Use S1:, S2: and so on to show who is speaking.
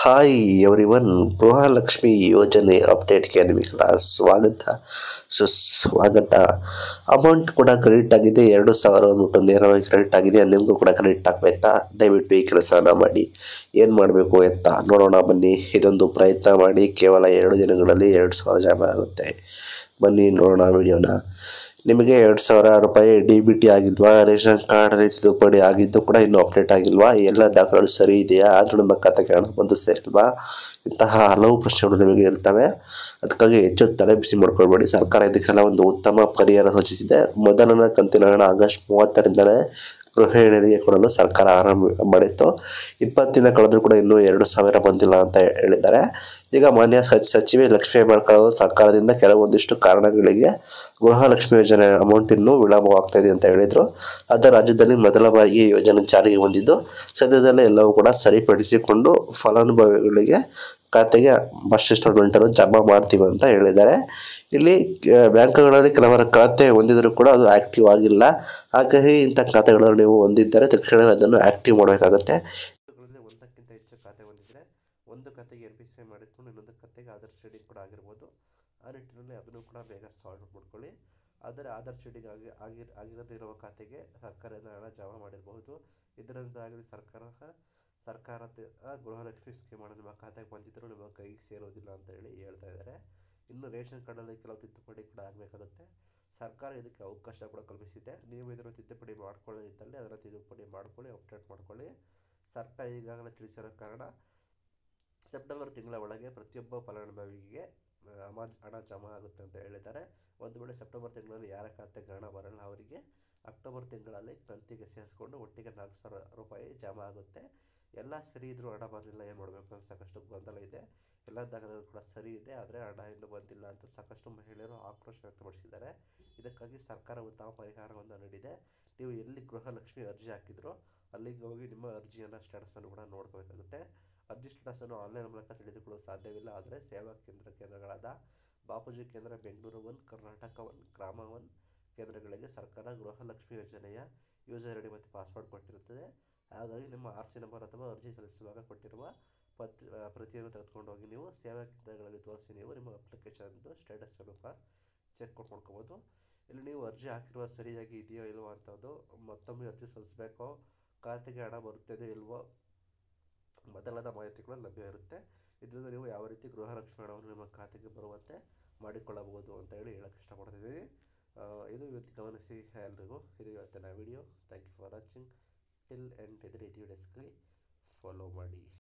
S1: hi everyone Gruhalakshmi ಯೋಜನೆ ಅಪ್ಡೇಟ್ಗೆ ನಿಮಗೆಲ್ಲ ಸ್ವಾಗತ ಸುಸ್ವಾಗತ ಅಮೌಂಟ್ ಕೂಡ ಕ್ರೆಡಿಟ್ ಆಗಿದೆ ಎರಡು ಸಾವಿರ ಅಂದ್ಬಿಟ್ಟು ನೇರವಾಗಿ ಕ್ರೆಡಿಟ್ ಆಗಿದೆ ನಿಮಗೂ ಕೂಡ ಕ್ರೆಡಿಟ್ ಆಗಬೇಕಾ ದಯವಿಟ್ಟು ಈ ಕೆಲಸನ ಮಾಡಿ ಏನು ಮಾಡಬೇಕು ಎತ್ತ ನೋಡೋಣ ಬನ್ನಿ ಇದೊಂದು ಪ್ರಯತ್ನ ಮಾಡಿ ಕೇವಲ ಎರಡು ದಿನಗಳಲ್ಲಿ ಎರಡು ಸಾವಿರ ಜಮಾ ಆಗುತ್ತೆ ಬನ್ನಿ ನೋಡೋಣ ವಿಡಿಯೋನ ನಿಮಗೆ ಎರಡು ಸಾವಿರ ರೂಪಾಯಿ ಡಿ ಬಿ ಟಿ ಆಗಿಲ್ವಾ ರೇಷನ್ ಕಾರ್ಡ್ ತಿದ್ದುಪಡಿ ಆಗಿದ್ದು ಕೂಡ ಇನ್ನೂ ಅಪ್ಡೇಟ್ ಆಗಿಲ್ವಾ ಎಲ್ಲ ದಾಖಲೆಗಳು ಸರಿ ಇದೆಯಾ ಆದರೂ ನಿಮ್ಮ ಖಾತೆಗೆ ಹಣ ಬಂದು ಸೇರಿಲ್ವಾ ಇಂತಹ ಹಲವು ಪ್ರಶ್ನೆಗಳು ನಿಮಗೆ ಇರ್ತವೆ ಅದಕ್ಕಾಗಿ ಹೆಚ್ಚು ತಲೆ ಬಿಸಿ ಮಾಡ್ಕೊಳ್ಬೇಡಿ ಸರ್ಕಾರ ಇದಕ್ಕೆಲ್ಲ ಒಂದು ಉತ್ತಮ ಪರಿಹಾರ ಸೂಚಿಸಿದೆ ಮೊದಲನೇ ಕಂತಿನ ಹಣ ಆಗಸ್ಟ್ ಮೂವತ್ತರಿಂದಲೇ ಗೃಹಿಣಿಯರಿಗೆ ಕೊಡಲು ಸರ್ಕಾರ ಆರಂಭ ಮಾಡಿತ್ತು ಇಪ್ಪತ್ತು ದಿನ ಕಳೆದರೂ ಕೂಡ ಇನ್ನೂ ಎರಡು ಸಾವಿರ ಬಂದಿಲ್ಲ ಅಂತ ಹೇಳಿದ್ದಾರೆ ಈಗ ಮಾನ್ಯ ಸಚ್ ಸಚಿವೆ ಲಕ್ಷ್ಮೀ ಹೆಬ್ಬಾಳ್ಕರ್ ಅವರು ಸರ್ಕಾರದಿಂದ ಕೆಲವೊಂದಿಷ್ಟು ಕಾರಣಗಳಿಗೆ ಗೃಹಲಕ್ಷ್ಮಿ ಯೋಜನೆ ಅಮೌಂಟ್ ಇನ್ನೂ ವಿಳಂಬವಾಗ್ತಾ ಇದೆ ಅಂತ ಹೇಳಿದರು ಆದರೆ ರಾಜ್ಯದಲ್ಲಿ ಮೊದಲ ಬಾರಿಗೆ ಈ ಯೋಜನೆ ಜಾರಿಗೆ ಬಂದಿದ್ದು ಸದ್ಯದಲ್ಲೇ ಎಲ್ಲವೂ ಕೂಡ ಸರಿಪಡಿಸಿಕೊಂಡು ಫಲಾನುಭವಿಗಳಿಗೆ ಖಾತೆಗೆ ಬಸ್ ಇನ್ಸ್ಟಾಲ್ಮೆಂಟನ್ನು ಜಮಾ ಮಾಡ್ತೀವಿ ಅಂತ ಹೇಳಿದ್ದಾರೆ ಇಲ್ಲಿ ಆ, ಬ್ಯಾಂಕ್ಗಳಲ್ಲಿ ಕೆಲವರ ಖಾತೆ ಹೊಂದಿದರೂ ಕೂಡ ಅದು ಆ್ಯಕ್ಟಿವ್ ಆಗಿಲ್ಲ ಹಾಗಾಗಿ ಇಂಥ ಖಾತೆಗಳನ್ನು ನೀವು ಹೊಂದಿದ್ದರೆ ತಕ್ಷಣವೇ ಅದನ್ನು ಆ್ಯಕ್ಟಿವ್ ಮಾಡಬೇಕಾಗುತ್ತೆ ಒಂದಕ್ಕಿಂತ ಹೆಚ್ಚು ಖಾತೆ ಹೊಂದಿದ್ರೆ ಒಂದು ಖಾತೆಗೆ ಎನ್ ಪಿ ಸಿ ಐ ಮಾಡಿಕೊಂಡು ಇನ್ನೊಂದು ಖಾತೆಗೆ ಆಧಾರ್ ಶೇಡಿಂಗ್ ಕೂಡ ಆಗಿರ್ಬೋದು ಆ ನಿಟ್ಟಿನಲ್ಲಿ ಅದನ್ನು ಕೂಡ ಬೇಗ ಸಾಲ್ವ್ ಮಾಡ್ಕೊಳ್ಳಿ ಆದರೆ ಆಧಾರ್ ಶೇಡಿಂಗ್ ಆಗಿ ಆಗಿ ಆಗಿರದೇ ಇರುವ ಖಾತೆಗೆ ಸರ್ಕಾರದಿಂದ ಹಣ ಜಮಾ ಮಾಡಿರಬಹುದು ಇದರಿಂದಾಗಿ ಸರ್ಕಾರ ಸರ್ಕಾರದ ಆ, ಗೃಹಲಕ್ಷ್ಮಿ ಸ್ಕೀಮನ್ನು ನಿಮ್ಮ ಖಾತೆಗೆ ಬಂದಿದ್ದರೂ ನಿಮ್ಮ ಕೈಗೆ ಸೇರೋದಿಲ್ಲ ಅಂತ ಹೇಳಿ ಹೇಳ್ತಾ ಇದ್ದಾರೆ ಇನ್ನು ರೇಷನ್ ಕಾರ್ಡಲ್ಲಿ ಕೆಲವು ತಿದ್ದುಪಡಿ ಕೂಡ ಆಗಬೇಕಾಗುತ್ತೆ ಸರ್ಕಾರ ಇದಕ್ಕೆ ಅವಕಾಶ ಕೂಡ ಕಲ್ಪಿಸಿದೆ ನೀವು ಇದನ್ನು ತಿದ್ದುಪಡಿ ಮಾಡ್ಕೊಳ್ಳೋದಿದ್ದಲ್ಲಿ ಅದನ್ನು ತಿದ್ದುಪಡಿ ಮಾಡ್ಕೊಳ್ಳಿ ಅಪ್ಡೇಟ್ ಮಾಡ್ಕೊಳ್ಳಿ ಸರ್ಕಾರ ಈಗಾಗಲೇ ತಿಳಿಸಿರೋ ಕಾರಣ ಸೆಪ್ಟೆಂಬರ್ ತಿಂಗಳ ಒಳಗೆ ಪ್ರತಿಯೊಬ್ಬ ಫಲಾನುಭವಿಗೆ ಆ, ಅಮ ಹಣ ಜಮಾ ಆಗುತ್ತೆ ಅಂತ ಹೇಳಿದ್ದಾರೆ ಒಂದು ವೇಳೆ ಸೆಪ್ಟೆಂಬರ್ ತಿಂಗಳಲ್ಲಿ ಯಾರ ಖಾತೆಗೆ ಹಣ ಬರಲ್ಲ ಅವರಿಗೆ ಅಕ್ಟೋಬರ್ ತಿಂಗಳಲ್ಲಿ ಕಂತಿಗೆ ಸೇರಿಸ್ಕೊಂಡು ಒಟ್ಟಿಗೆ ನಾಲ್ಕು ಸಾವಿರ ರೂಪಾಯಿ ಜಮಾ ಆಗುತ್ತೆ ಎಲ್ಲ ಸರಿ ಇದ್ರೂ ಹಣ ಬರಲಿಲ್ಲ ಏನು ಮಾಡಬೇಕು ಅಂತ ಸಾಕಷ್ಟು ಗೊಂದಲ ಇದೆ ಎಲ್ಲ ದಾಖಲೆಗಳು ಕೂಡ ಸರಿ ಇದೆ ಆದರೆ ಹಣ ಇನ್ನೂ ಬಂದಿಲ್ಲ ಅಂತ ಸಾಕಷ್ಟು ಮಹಿಳೆಯರು ಆಕ್ರೋಶ ವ್ಯಕ್ತಪಡಿಸಿದ್ದಾರೆ ಇದಕ್ಕಾಗಿ ಸರ್ಕಾರ ಉತ್ತಮ ಪರಿಹಾರವನ್ನು ನೀಡಿದೆ ನೀವು ಎಲ್ಲಿ ಗೃಹಲಕ್ಷ್ಮಿ ಅರ್ಜಿ ಹಾಕಿದ್ರೋ ಅಲ್ಲಿಗೆ ಹೋಗಿ ನಿಮ್ಮ ಅರ್ಜಿಯನ್ನು ಸ್ಟೇಟಸನ್ನು ಕೂಡ ನೋಡ್ಕೋಬೇಕಾಗುತ್ತೆ ಅರ್ಜಿ ಸ್ಟೇಟಸನ್ನು ಆನ್ಲೈನ್ ಮೂಲಕ ತಿಳಿದುಕೊಳ್ಳಲು ಸಾಧ್ಯವಿಲ್ಲ ಆದರೆ ಸೇವಾ ಕೇಂದ್ರ ಕೇಂದ್ರಗಳಾದ ಬಾಪೂಜಿ ಕೇಂದ್ರ ಬೆಂಗಳೂರು ಒನ್ ಕರ್ನಾಟಕ ಒನ್ ಗ್ರಾಮ ಒನ್ ಕೇಂದ್ರಗಳಿಗೆ ಸರ್ಕಾರ ಗೃಹಲಕ್ಷ್ಮಿ ಯೋಜನೆಯ ಯೂಸರ್ ಐ ಡಿ ಮತ್ತು ಪಾಸ್ವರ್ಡ್ ಕೊಟ್ಟಿರುತ್ತದೆ ಹಾಗಾಗಿ ನಿಮ್ಮ ಆರ್ ಸಿ ನಂಬರ್ ಅಥವಾ ಅರ್ಜಿ ಸಲ್ಲಿಸುವಾಗ ಕೊಟ್ಟಿರುವ ಪತ್ರ ಆ, ಪ್ರತಿಯನ್ನು ತೆಗೆದುಕೊಂಡು ಹೋಗಿ ನೀವು ಸೇವಾ ಕೇಂದ್ರಗಳಲ್ಲಿ ತೋರಿಸಿ ನೀವು ನಿಮ್ಮ ಅಪ್ಲಿಕೇಶನ್ದು ಸ್ಟೇಟಸನ್ನು ಕೂಡ ಚೆಕ್ ಮಾಡ್ಕೋಬೋದು ಇಲ್ಲಿ ನೀವು ಅರ್ಜಿ ಹಾಕಿರುವ ಸರಿಯಾಗಿ ಇದೆಯೋ ಇಲ್ವೋ ಅಂಥದ್ದು ಮತ್ತೊಮ್ಮೆ ಅರ್ಜಿ ಸಲ್ಲಿಸಬೇಕೋ ಖಾತೆಗೆ ಹಣ ಬರುತ್ತದೆ ಇಲ್ವೋ ಮೊದಲಾದ ಮಾಹಿತಿಗಳು ಲಭ್ಯ ಇರುತ್ತೆ ಇದರಿಂದ ನೀವು ಯಾವ ರೀತಿ ಗೃಹಲಕ್ಷ್ಮಿ ಹಣವನ್ನು ನಿಮ್ಮ ಖಾತೆಗೆ ಬರುವಂತೆ ಮಾಡಿಕೊಳ್ಳಬಹುದು ಅಂತ ಹೇಳಿ ಹೇಳಕ್ಕೆ ಇಷ್ಟಪಡ್ತಿದ್ದೀನಿ ಆ, ಇದು ಇವತ್ತು ಗಮನಿಸಿ ಎಲ್ರಿಗೂ ಇದು ಇವತ್ತಿನ video thank you for watching till end ಇದೇ ರೀತಿ ವಿಡಿಯೋಸ್ಗೆ ಫಾಲೋ ಮಾಡಿ